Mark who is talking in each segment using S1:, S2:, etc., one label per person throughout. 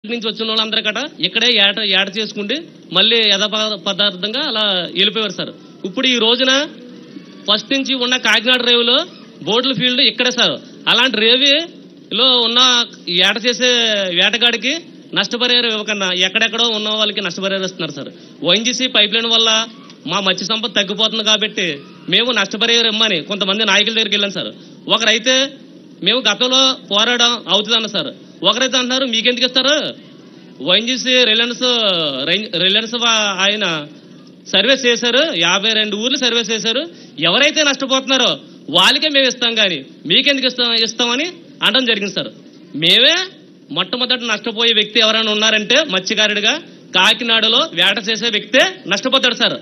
S1: నుంచి వచ్చిన వాళ్ళందరూ కట ఇక్కడే ఏట ఏట చేసుకుండి మళ్ళీ యథ పదార్థంగా అలా వెళ్ళిపోయారు సార్ ఇప్పుడు ఈ రోజున ఫస్ట్ నుంచి ఉన్న కాకినాడ రేవులో బోర్డుల ఫీల్డ్ ఇక్కడే సార్ అలాంటి రేవిలో ఉన్న ఈ ఏట చేసే వేటగాడికి నష్టపరిహారం ఇవ్వకన్నా ఎక్కడెక్కడో ఉన్న వాళ్ళకి నష్టపరిహారం ఇస్తున్నారు సార్ ఓఎన్జీసీ పైప్ లైన్ వల్ల మా మత్స్య సంపద తగ్గిపోతుంది కాబట్టి మేము నష్టపరిహారం ఇమ్మని కొంతమంది నాయకుల దగ్గరికి వెళ్ళాం సార్ ఒకరైతే మేము గతంలో పోరాడడం అవుతుందన్న సార్ ఒకరైతే అంటున్నారు మీకెందుకు ఇస్తారు ఓఎన్జీసీ రిలయన్స్ రిలయన్స్ వా- ఆయన సర్వీస్ చేశారు యాభై రెండు ఊర్లు సర్వీస్ చేశారు ఎవరైతే నష్టపోతున్నారో వాళ్ళకే మేము ఇస్తాం కానీ మీకెందుకు ఇస్తాం ఇస్తామని అనడం జరిగింది సార్ మేమే మొట్టమొదటి నష్టపోయే వ్యక్తి ఎవరైనా ఉన్నారంటే మత్స్యకారుడిగా కాకినాడలో వేట చేసే వ్యక్తే నష్టపోతాడు సార్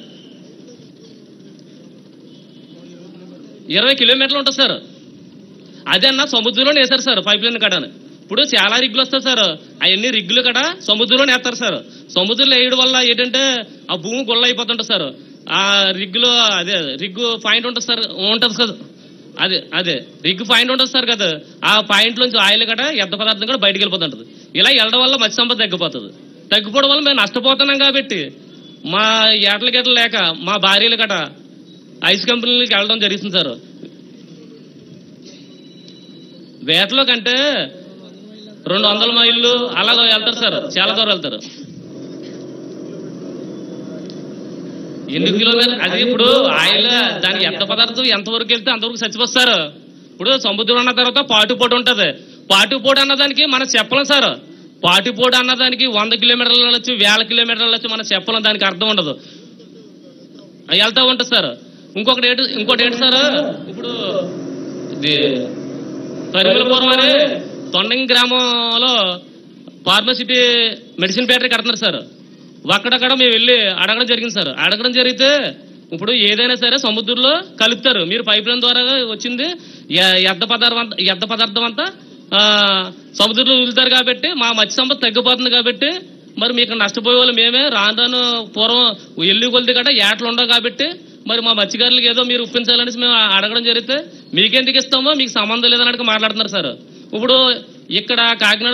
S1: ఇరవై కిలోమీటర్లు ఉంటుంది సార్ అదే అన్న సముద్రంలోనే వేస్తారు సార్ పైప్ లైన్ కడ ఇప్పుడు చాలా రిగ్గులు వస్తాయి సార్ అవన్నీ రిగ్గులు కడ సముద్రంలోనే వేస్తారు సార్ సముద్రంలో వేయడం వల్ల ఏంటంటే ఆ భూమి గుల్ల అయిపోతుంటుంది సార్ ఆ రిగ్గులో అదే రిగ్గు పాయింట్ ఉంటుంది సార్ ఉంటుంది కదా అదే అదే రిగ్ పాయింట్ ఉంటుంది సార్ కదా ఆ పాయింట్ నుంచి ఆయిల్ కట ఎద్ద పదార్థం కూడా బయటకు వెళ్ళిపోతుంటది ఇలా వెళ్ళడం వల్ల మత్స్య సంపద తగ్గిపోతుంది తగ్గిపోవడం వల్ల మేము నష్టపోతున్నాం కాబట్టి మా ఏటల గెటలు లేక మా భార్యలు కట ఐస్ కంపెనీలకి వెళ్ళడం జరుగుతుంది సార్ వేటలో కంటే రెండు వందల మైళ్ళు అలా వెళ్తారు సార్ చాలా దూరం వెళ్తారు ఎన్ని కిలోమీటర్ అది ఇప్పుడు ఆయిల్ దాని ఎంత పదార్థం ఎంతవరకు వెళ్తే అంతవరకు చచ్చిపోస్తారు ఇప్పుడు సముద్రం అన్న తర్వాత పాటుపోటు ఉంటది పాటుపోటు అన్నదానికి మనం చెప్పలేం సార్ పాటుపోటు అన్నదానికి వంద కిలోమీటర్లు వెళ్ళొచ్చు వేల కిలోమీటర్లు వెళ్ళొచ్చు మనం చెప్పలేం దానికి అర్థం ఉండదు అవి వెళ్తా ఉంటుంది సార్ ఇంకొకటి ఏంటి ఇంకోటి ఏంటి సార్ ఇప్పుడు ఇది పరిమళపురం అని తొండంగి గ్రామంలో ఫార్మసిటీ మెడిసిన్ ఫ్యాక్టరీ కడుతున్నారు సార్ అక్కడక్కడ మేము వెళ్ళి అడగడం జరిగింది సార్ అడగడం జరిగితే ఇప్పుడు ఏదైనా సరే సముద్రంలో కలుపుతారు మీరు పైప్ లైన్ ద్వారా వచ్చింది ఎ- ఎద్ద పదార్థం అంతా ఎద్ద పదార్థం అంతా ఆ, సముద్రంలో వదులుతారు కాబట్టి మా మత్స్య సంపద తగ్గిపోతుంది కాబట్టి మరి మీకు నష్టపోయే వాళ్ళు మేమే రాను రాను పూర్వం ఎల్లి కొలిది గట్రా ఏటలు ఉండవు కాబట్టి మరి మా మత్స్యకారులకు ఏదో మీరు ఒప్పించాలని మేము అడగడం జరిగితే మీకెందుకు ఇస్తామో మీకు సంబంధం లేదని మాట్లాడుతున్నారు సార్ ఇప్పుడు ఇక్కడ కాకినాడ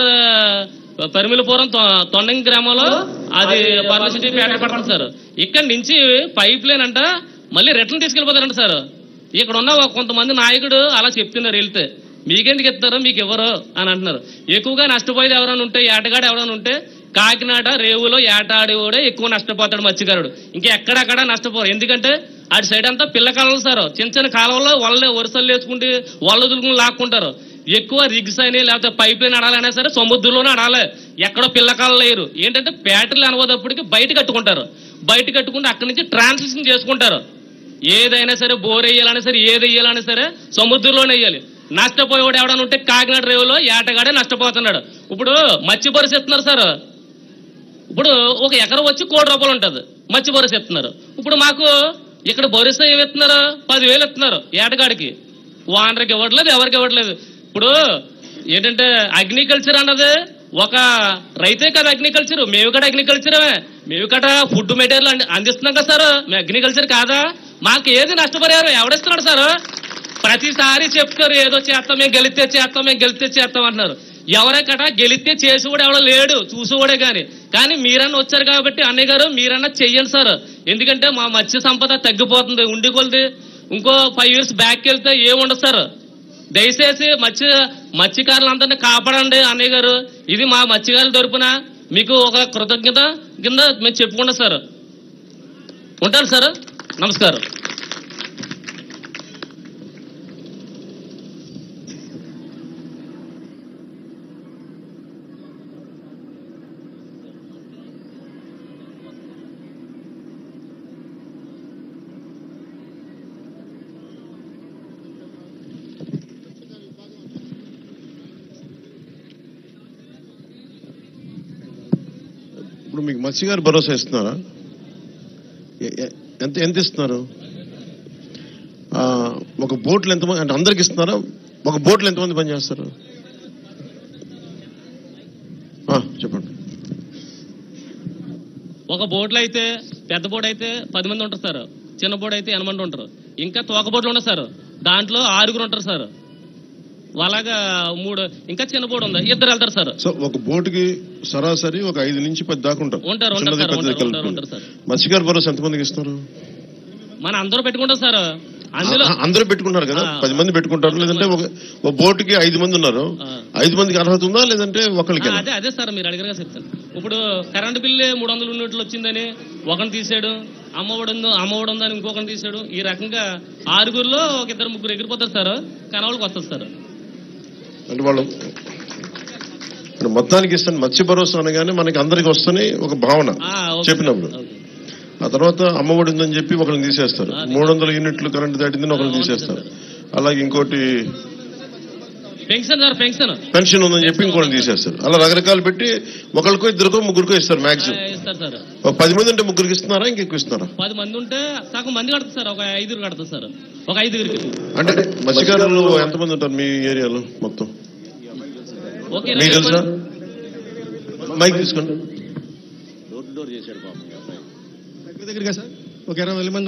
S1: పరిమిలపురం తొ- తొండంగి గ్రామంలో అది ఫార్మసిటీ ఫ్యాక్టరీ పడుతుంది సార్ ఇక్కడ నుంచి పైప్ లైన్ అంట మళ్ళీ రిటర్న్ తీసుకెళ్ళిపోతారంట సార్ ఇక్కడ ఉన్న ఒక కొంతమంది నాయకుడు అలా చెప్తున్నారు వెళ్తే మీకెందుకు ఇస్తారు మీకు ఇవ్వరు అని అంటున్నారు ఎక్కువగా నష్టపోయేది ఎవరైనా ఉంటే ఏటగాడు ఎవరైనా ఉంటే కాకినాడ రేవులో ఏటాడేవాడే ఎక్కువ నష్టపోతాడు మత్స్యకారుడు ఇంకా ఎక్కడక్కడ నష్టపోరు ఎందుకంటే అటు సైడ్ అంతా పిల్ల కాలువలు సార్ చిన్న చిన్న కాలువల్లో వాళ్ళే వరుసలు వేసుకుంటే వాళ్ళు వదులుకుని లాక్కుంటారు ఎక్కువ రిగ్స్ అని లేకపోతే పైప్ లైన్ అడాలైనా సరే సముద్రంలోనే అడాలి ఎక్కడో పిల్లకాలు లేరు ఏంటంటే బ్యాటరీలు అనబోదప్పటికి బయట కట్టుకుంటారు బయట కట్టుకుంటే అక్కడి నుంచి ట్రాన్సిషన్ చేసుకుంటారు ఏదైనా సరే బోర్ వేయాలన్నా సరే ఏది వేయాలన్నా సరే సముద్రంలోనే వేయాలి నష్టపోయేవాడు ఎవడన్నా ఉంటే కాకినాడ రేవులో ఏటగాడే నష్టపోతున్నాడు ఇప్పుడు మత్స్య భరోసా ఇస్తున్నారు సార్ ఇప్పుడు ఒక ఎకరం వచ్చి కోటి రూపాయలు ఉంటుంది మత్స్య భరోసా ఇస్తున్నారు ఇప్పుడు మాకు ఇక్కడ భరోసా ఏమి ఇస్తున్నారు పదివేలు ఇస్తున్నారు ఏటగాడికి వానరికి ఇవ్వట్లేదు ఎవరికి ఇవ్వట్లేదు ఇప్పుడు ఏంటంటే అగ్రికల్చర్ అన్నది ఒక రైతే కదా అగ్రికల్చర్ మేము కూడా అగ్రికల్చరే మేము కూడా ఫుడ్ మెటీరియల్ అంది- అందిస్తున్నాం కదా సార్ మేము అగ్రికల్చర్ కాదా మాకు ఏది నష్టపరిహారం ఎవడిస్తున్నాడు సార్ ప్రతిసారి చెప్తారు ఏదో చేస్తాం మేము గెలిస్తే చేస్తాం మేము గెలిస్తే చేస్తాం అంటున్నారు ఎవరైనా గెలిస్తే చేసి కూడా ఎవడో లేడు చూసేవాడే కానీ కానీ మీరన్నా వచ్చారు కాబట్టి అన్నయ్య గారు మీరన్నా చెయ్యండి సార్ ఎందుకంటే మా మత్స్య సంపద తగ్గిపోతుంది ఉండి కొలిది ఇంకో ఫైవ్ ఇయర్స్ బ్యాక్ వెళ్తే ఏముండదు సార్ దయచేసి మత్స్య మత్స్యకారులందరినీ కాపాడండి అన్నయ్య గారు ఇది మా మత్స్యకారుల తరపున మీకు ఒక కృతజ్ఞత కింద మేము చెప్పుకుంటా సార్ ఉంటాను సార్ నమస్కారం
S2: ఇప్పుడు మీకు మత్స్యగారు భరోసా ఇస్తున్నారా ఎ- ఎ- ఎంత ఎంత ఇస్తున్నారు ఆ, ఒక బోట్లు ఎంతమంది అంటే అందరికి ఇస్తున్నారా ఒక బోట్లు ఎంతమంది పనిచేస్తారు ఆ, చెప్పండి
S1: ఒక బోట్లో అయితే పెద్ద బోట్ అయితే పది మంది ఉంటారు సార్ చిన్న బోట్ అయితే ఎనమంది ఉంటారు ఇంకా తోక బోట్లు ఉండవు సార్ దాంట్లో ఆరుగురు ఉంటారు సార్ అలాగా మూడు ఇంకా చిన్న బోర్డు ఉంది ఇద్దరు వెళ్తారు సార్
S2: సో ఒక బోటుకి సరాసరి ఒక ఐదు నుంచి పది దాకా ఉంటారు
S1: ఉంటారు, ఉంటారు
S2: చిన్నది
S1: సార్,
S2: పెద్దది
S1: ఉంటారు,
S2: కలుపుకొని.
S1: ఉంటారు సార్.
S2: మత్స్యకార భరోసా ఎంతమందికి ఇస్తున్నారు
S1: మన అందరూ పెట్టుకుంటాం సార్ అందులో
S2: ఆ, అందరూ పెట్టుకుంటారు కదా
S1: ఆ.
S2: పది మంది పెట్టుకుంటారు లేదంటే ఒక ఒక బోటుకి ఐదు మంది ఉన్నారు
S1: ఆ.
S2: ఐదు మందికి అర్హత ఉందా లేదంటే ఒకరికి
S1: ఆ, అదే అదే సార్ మీరు అడిగారుగా చెప్తాను ఇప్పుడు కరెంట్ బిల్లు మూడు వందల యూనిట్లు వచ్చిందని ఒకరిని తీసాడు అమ్మఒడి ఉందో అమ్మఒడి ఉందని ఇంకొకరిని తీసాడు ఈ రకంగా ఆరుగురిలో ఒక ఇద్దరు ముగ్గురు ఎగిరిపోతారు సార్ కనవాళ్ళకి వస్తుంది సార్
S2: అంటే వాళ్ళు ఇప్పుడు మొత్తానికి ఇస్తాను మత్స్య భరోసా అనగానే మనకి అందరికి వస్తని ఒక భావన
S1: ఆ, ఓకే.
S2: చెప్పినప్పుడు
S1: ఓకే.
S2: ఆ తర్వాత అమ్మఒడి ఉందని చెప్పి ఒకరిని తీసేస్తారు
S1: ఆ,
S2: మూడు వందల యూనిట్లు కరెంట్ దాటిందని ఒకరిని
S1: ఆ,
S2: తీసేస్తారు అలాగే ఇంకోటి
S1: పెన్షన్ సార్ పెన్షన్
S2: పెన్షన్ ఉందని చెప్పి ఇంకోటి తీసేస్తారు అలా రకరకాలు పెట్టి ఒకరికో ఇద్దరికో ముగ్గురికో ఇస్తారు
S1: ఆ,
S2: మాక్సిమం
S1: ఇస్తారు సార్
S2: ఒక పది మంది అంటే ముగ్గురికి ఇస్తున్నారా ఇంకెక్కువ ఇస్తున్నారా
S1: పది మంది ఉంటే సగం మంది కడతారు సార్ ఒక ఐదుగురు కడతారు సార్ ఒక ఐదుగురికి
S2: అంటే మత్స్యకారులు ఎంతమంది ఉంటారు మీ ఏరియాలో మొత్తం
S1: ఓకే
S2: మీకు తెలుసా మైక్ తీసుకోండి
S3: డోర్ టు డోర్ చేశాడు పాపం ఈ అబ్బాయి
S4: దగ్గర దగ్గరగా సార్ ఒక ఇరవై వేల మంది